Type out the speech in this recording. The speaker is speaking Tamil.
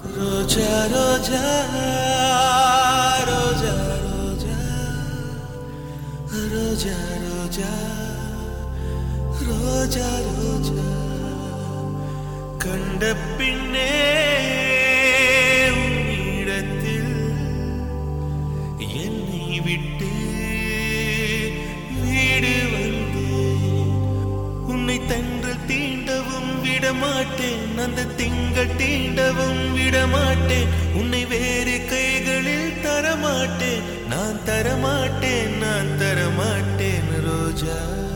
ரோஜா ரோஜா ரோஜா ரோஜா ரோஜா ரோஜா ரோஜா ரோஜா கண்ட பின்னே உன்னிடத்தில் என்னை விட்டு வீடு வந்தேன் உன்னை தென்றல் தீண்டவும் விடமாட்டேன் அந்த திங்கள் தீண்டவும் விடமாட்டேன் உன்னை வேறு கைகளில் தரமாட்டேன் நான் தரமாட்டேன் நான் தரமாட்டேன் ரோஜா